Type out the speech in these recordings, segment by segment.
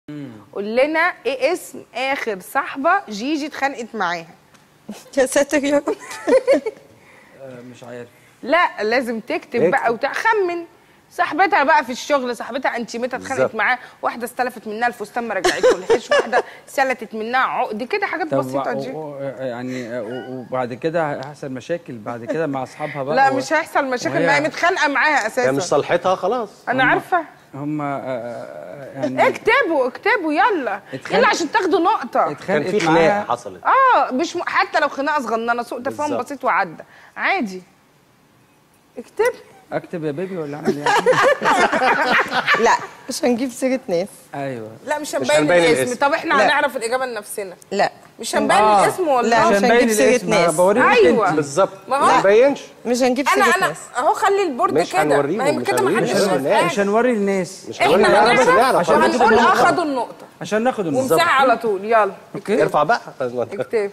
قول لنا ايه اسم اخر صاحبه جيجي اتخانقت معاها يا ساتر يا رب آه، مش عارف لا لازم تكتب اكتب. بقى وتخمن صاحبتها بقى في الشغل صاحبتها انتيمتها اتخانقت بالظبط. معاه واحده استلفت منها الفستان ما رجعته لهاش واحده سلتت منها عقد كده حاجات طب بسيطه و- دي و- يعني آه، و- وبعد كده هيحصل مشاكل بعد كده مع اصحابها بقى لا و- مش هيحصل مشاكل وهي- ما هي متخانقه معاها هي مش اساسا صالحتها خلاص انا عارفه هم آه، آه، يعني اكتبوا اكتبوا يلا اتخانق- يلا عشان تاخدوا نقطه كان اتخانقت في معاها خناقه حصلت اه مش م... حتى لو خناقه صغننه سوء تفاهم بالظبط. بسيط وعدى عادي اكتب اكتب يا بيبي ولا اعمل ايه لا مش هنجيب سيرة ناس ايوه لا مش مش هنبين هنبين الاسم الاسم. طب احنا لا. هنعرف الاجابه لنفسنا لا مش هنبين آه. الاسم والله لا، مش مش هنبين هنجيب سيرة الاسم، أنا ناس. بوريك أيوة. انت بالظبط ما هو- ما يبينش مش هنجيب انا سيرة انا ناس اهو خلي البورد مش كده هنوريهم، ما هي مش كده ما هنوريهم، حدش مش هنوريهم. شايفها مش هنوري الناس مش هنوري احنا الناس، هنعرف نعرف. عشان خلاص. ناخد وهنقول النقطة. اخدوا النقطه عشان ناخد النقطة ومساحه على طول يلا اوكي ارفع بقى اكتب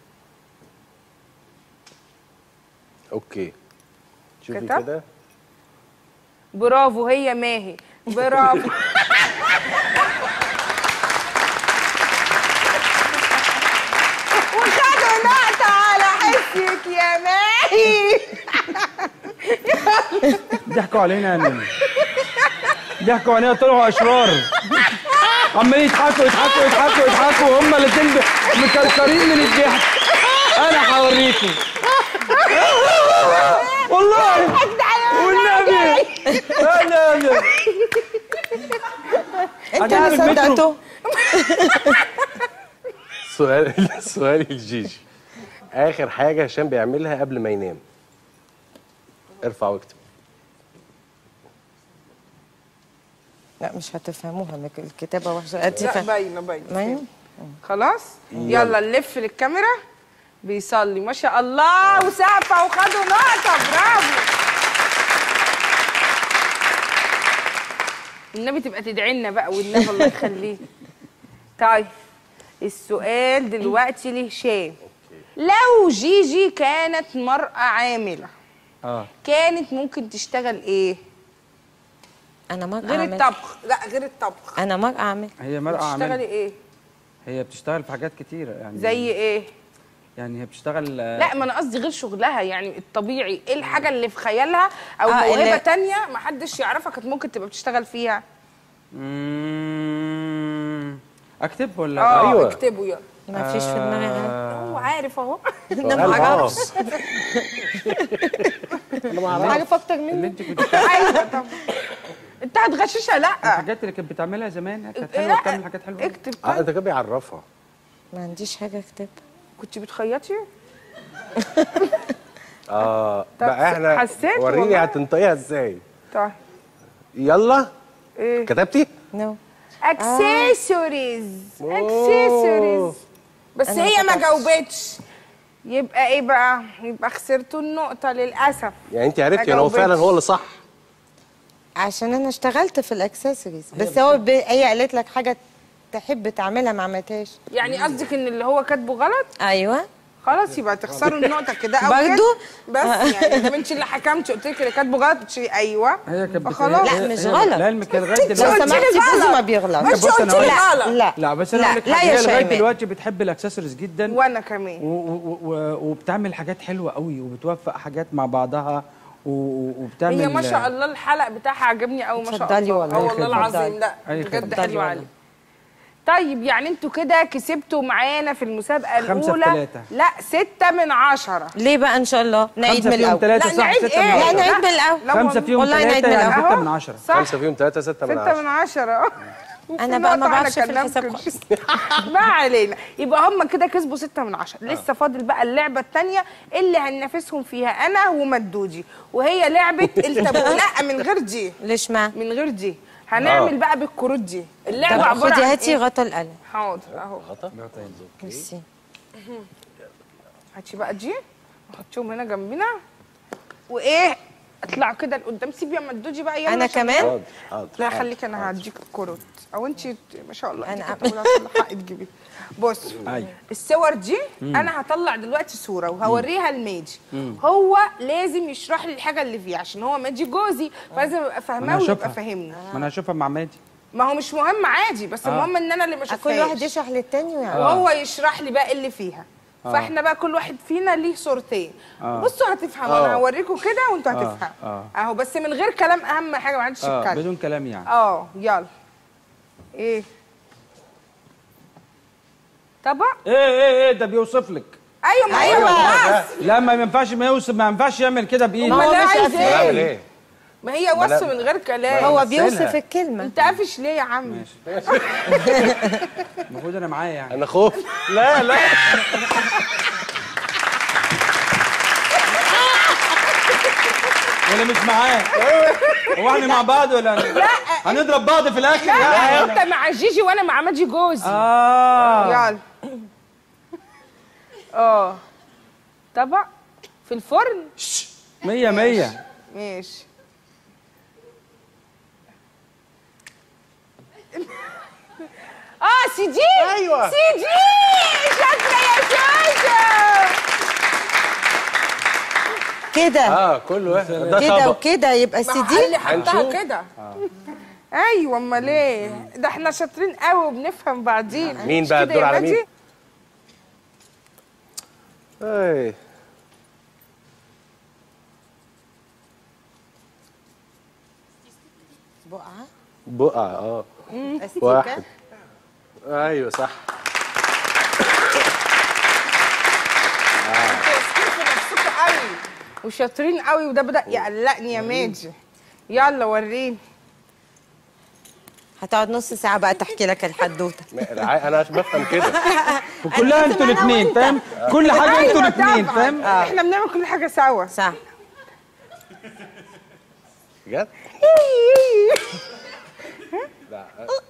اوكي شوفي كتب؟ كده برافو هي ماهي برافو وخدوا نقطة على حسك يا ماهي ضحكوا علينا يا نوني ضحكوا علينا طلعوا اشرار عمالين يضحكوا يضحكوا يضحكوا يضحكوا هما الاثنين مكركرين من الضحك انا هوريكم والله والنبي لا لا انت اللي هنعمل مترو. صدقته سؤال سؤالي لجيجي اخر حاجه هشام بيعملها قبل ما ينام ارفع واكتب لا مش هتفهموها مك- الكتابة وحشة لا هتفهم باينة باينة ما خلاص يلا نلف للكاميرا بيصلي ما شاء الله وسقفة وخدوا نقطة برافو النبي تبقى تدعي لنا بقى والنبي الله يخليك طيب السؤال دلوقتي لهشام لو جيجي كانت مرأة عاملة اه كانت ممكن تشتغل ايه؟ انا مرأة غير أعمل الطبخ لا غير الطبخ انا مرأة اعمل هي مرأة تشتغلي عاملة ايه؟ هي بتشتغل في حاجات كتيرة يعني زي ايه؟ يعني هي بتشتغل آه، لا ما انا قصدي غير شغلها يعني الطبيعي ايه الحاجه اللي في خيالها او آه، موهبه اللي- تانية ما حدش يعرفها كانت ممكن تبقى بتشتغل فيها مم، اكتب ولا اه أيوة. اكتبوا يلا ما فيش في دماغي حاجة. آه، هو عارف اهو انا قال ما آه. اعرفش انا ما اعرفش عارف اكتر اللي مني انت كنت بتعملي ايوه طبعا انت هتغششها لا الحاجات اللي كانت بتعملها زمان كانت إيه، حلوه لا بتعمل حاجات حلوه اكتب اه طيب انت كده بيعرفها ما عنديش حاجة اكتب كنت بتخيطي اه طب بقى احنا حسيت وريني والله. هتنطقيها ازاي طيب يلا ايه كتبتي نو اكسسوارز أوه. اكسسوارز بس أنا هي ما كتبت. جاوبتش يبقى ايه بقى يبقى خسرتوا النقطه للاسف يعني انت عرفتي ما ان هو جاوبتش. فعلا هو اللي صح عشان انا اشتغلت في الاكسسوارز بس هو ب... هي قالت لك حاجة تحب تعملها ما عملتهاش يعني قصدك ان اللي هو كاتبه غلط ايوه خلاص يبقى تخسروا النقطة كده أو برضو؟ كده. بس يعني طب انت اللي حكمتي قلت لك اللي كاتبه غلط تشيلي ايوه هي كانت فخلاص. بتهيأ- لا، مش هي- غلط. لعلمك هي لغايه انت لو دلوقتي قلت لي سمحتي غلط. جوزي ما بيغلط انت بص أنا قلت لي هقول- غلط لا لا بس انا لا اقول لك لا حاجه يا هي لغايه شيماء. دلوقتي بتحب الاكسسوارز جدا وانا كمان و- و- و- وبتعمل حاجات حلوه قوي وبتوفق حاجات مع بعضها و- و- وبتعمل هي ما شاء الله الحلق بتاعها عجبني قوي ما شاء اتفضلي الله والله. اه أي والله خدمة. العظيم لا أي بجد خدمة. حلو اتفضلي عليك طيب يعني انتوا كده كسبتوا معانا في المسابقة خمسة في الأولى تلاتة. لا ستة من عشرة ليه بقى ان شاء الله نعيد خمسة من فيهم الاول ثلاثة لا صح نعيد ستة من ايه؟ لا، عشرة نعيد من الأول. لا خمسة والله. فيهم والله نعيد ثلاثة من يعني الأول. ستة من عشرة صح خمسة فيهم ثلاثة ستة من ستة من عشرة عشرة أنا بقى ما نقطة بعرفش في على الحساب كلامكم. خالص. ما علينا يبقى هم كده كسبوا ستة من عشرة لسه فاضل بقى اللعبة التانية اللي هننافسهم فيها أنا ومدودي وهي لعبة التابو لا من غير دي ليش ما من غير دي هنعمل آه. بقى بالكروت دي طب اللعبة عبارة خدي عن هاتي إيه؟ غطا القلم حاضر اهو ميرسي هاتي بقى دي نحطهم هنا جنبنا وايه اطلعوا كده لقدام سيب يا مدودي بقى يلا انا عشان- كمان حاضر حاضر لا خليك انا هديك الكروت او انت ما شاء الله أنا انت كنت بقولها كل حق تجيبي بص أيوة. الصور دي انا هطلع دلوقتي صوره وهوريها لماجي هو لازم يشرح لي الحاجه اللي فيها عشان هو ماجي جوزي فلازم ابقى ما فاهماه انا ويبقى هشوفها فاهمني ما انا هشوفها مع مادي ما هو مش مهم عادي بس المهم ان انا اللي ما كل واحد شفتهاش يشرح للتاني يعني وهو يشرح لي بقى إيه اللي فيها فاحنا بقى كل واحد فينا ليه صورتين بصوا هتفهموا انا آه. هوريكم كده وانتوا هتفهموا آه. اهو بس من غير كلام اهم حاجه ما حدش اه يتكلم بدون كلام يعني اه يلا ايه طبق ايه ايه ايه ده بيوصف لك ايوه ما أيوة. ايوه بس لا ما ينفعش ما يوصف ما ينفعش يعمل كده بايده ما هو لا مش عايز قادر. بعمل ايه ايه؟ ما هي وصف من غير كلام هو مثلها. بيوصف الكلمه انت قافش ليه يا عم المفروض انا معايا يعني انا خوف لا لا ولا مش معاه هو احنا مع بعض ولا لا هنضرب بعض في الاخر لا لا انت مع جيجي وانا مع ماجي جوزي اه يلا اه طبق في الفرن مية مية ماشي اه سي دي أيوة. سي دي شاطره يا شوشو كده اه كل واحد ده كده طبق وكده يبقى ما سي هو دي اللي حطها هنشوف. كده ايوه امال ايه ده احنا شاطرين قوي وبنفهم بعضين مين مش بقى كده الدور يا على مين؟ ماجي؟ ايه بقعه بقع اه استيكه واحد ايوه صح انتوا واثقين في نفسكم قوي وشاطرين قوي وده بدا يقلقني يا ماجي يلا وريني هتقعد نص ساعه بقى تحكي لك الحدوته ما- الع- انا بفهم كده وكلها انتوا الاثنين فاهم كل حاجة انتوا أيوة الاثنين طبعاً. فاهم احنا بنعمل كل حاجه سوا صح بجد لا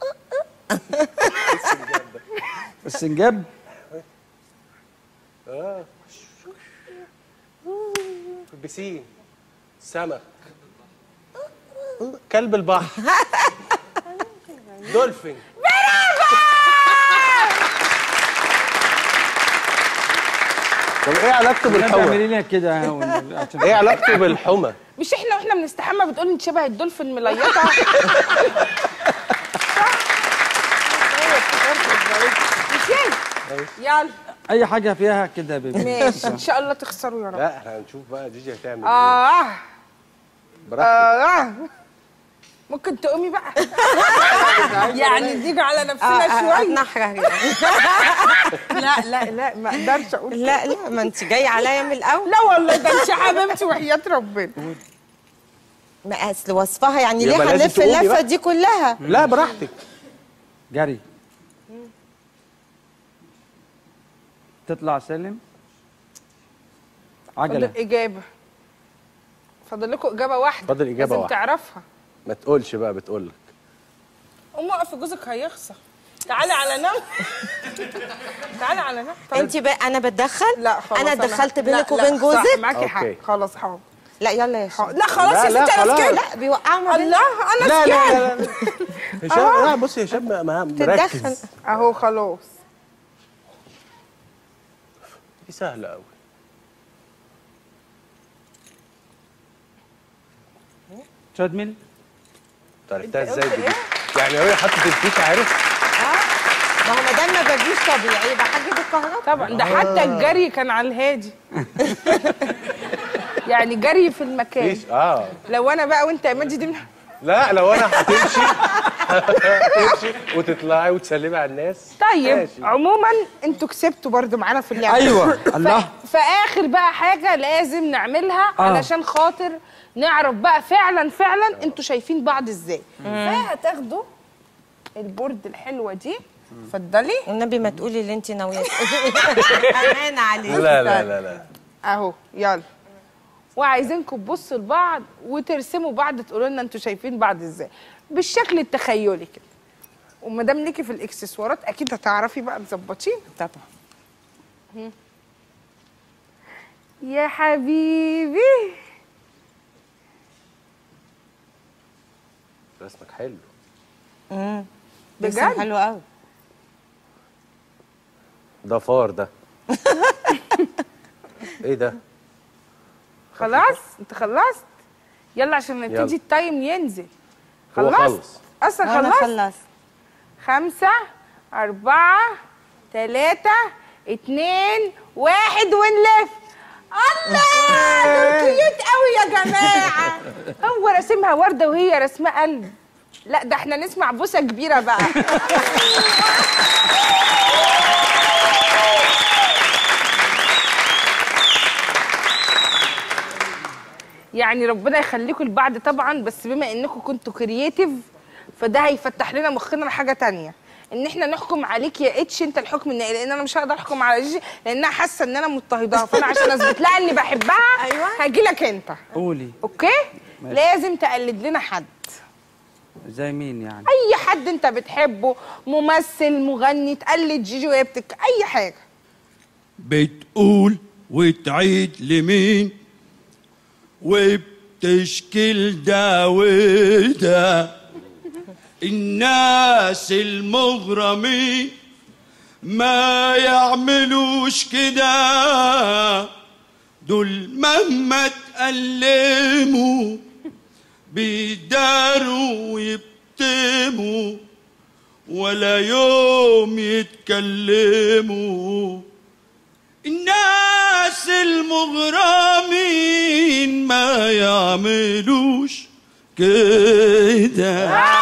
السنجاب في البسين سمك كلب البحر دولفين طب ايه علاقته لا بالحمى؟ تعملي لنا كده يا هون، عشان- ايه علاقته بالحمى؟ مش احنا واحنا بنستحمى بتقول انت شبه الدولفين مليطه مشيت يلا اي حاجة فيها كده يا بيبي ماشي ان شاء الله تخسروا يا رب لا احنا هنشوف بقى جيجي هتعمل ايه اه براحتك اه ممكن تقومي بقى يعني نيجي على نفسنا شويه اتنحرج لا لا لا ما اقدرش اقول لا لا ما انت جايه عليا من الاول لا والله ده انت حبيبتي وحياه ربنا ما اصل وصفها يعني يبقى ليه لازم هنلف تقومي اللفه بقى. دي كلها لا براحتك جري تطلع سلم عجلة فاضل اجابه فاضل لكم اجابه واحده فاضل إجابة لازم واحدة. تعرفها ما تقولش بقى بتقول لك قوم وقف جوزك هيخسر تعالي على نم تعالي على نم طيب. انت بقى انا بتدخل لا خلاص انا اتدخلت لا، بينك لا، وبين صح، جوزك معاكي حق أوكي. خلاص حاضر لا يلا يا حاضر. شيخ لا خلاص لا، يا لا، ستي انا خلاص. في كده لا بيوقعوا ما بين الله انا لا في لا كده لا لا هشام لا بصي هشام ما- ما تتدخل مركز اهو خلاص دي سهلة قوي شاد مين انت عرفتها أنت ازاي قلت دي؟ إيه؟ يعني هو حطت الفيش عارف ما هو ما دام ما بجيش طبيعي يبقى حاجه بالكهرباء طبعا ده حتى الجري كان على الهادي يعني جري في المكان فيش اه لو انا بقى وانت يا ماجي دي من... لا لو انا هتمشي هتمشي وتطلعي وتسلمي على الناس طيب ماشي. عموما انتوا كسبتوا برضو معانا في اللعبه ايوه الله فاخر بقى حاجه لازم نعملها آه. علشان خاطر نعرف بقى فعلا فعلا انتوا شايفين بعض ازاي فهتاخدوا البورد الحلوه دي اتفضلي والنبي ما تقولي اللي انت ناويه امان عليك لا لا لا لا اهو يلا وعايزينكم تبصوا لبعض وترسموا بعض تقولوا لنا انتوا شايفين بعض ازاي بالشكل التخيلي كده وما دام ليكي في الاكسسوارات اكيد هتعرفي بقى تظبطيه طبعا يا حبيبي رسمك حلو بجد؟ بجد حلو قوي ده فار ده ايه ده؟ خلاص انت خلصت يلا عشان نبتدي يلا. التايم ينزل هو خلصت خلص اصلا انا خلصت خلصت خمسة أربعة تلاتة اتنين واحد ونلف الله دول كيوت قوي يا جماعة هو راسمها وردة وهي رسمة قلب لا ده احنا نسمع بوسة كبيرة بقى يعني ربنا يخليكم لبعض طبعا بس بما انكم كنتوا كرييتيف فده هيفتح لنا مخنا لحاجه تانية ان احنا نحكم عليك يا اتش انت الحكم النهائي لان انا مش هقدر احكم على جيجي لانها حاسه ان انا مضطهداها فانا عشان اثبت لها اني بحبها أيوة. هاجي لك انت قولي اوكي ماشي. لازم تقلد لنا حد زي مين يعني اي حد انت بتحبه ممثل مغني تقلد جيجي وهي بتك اي حاجه بتقول وتعيد لمين وبتشكل ده وده الناس المغرمين ما يعملوش كده دول مهما تألموا بيداروا ويبتموا ولا يوم يتكلموا الناس المغرمين ما يعملوش كده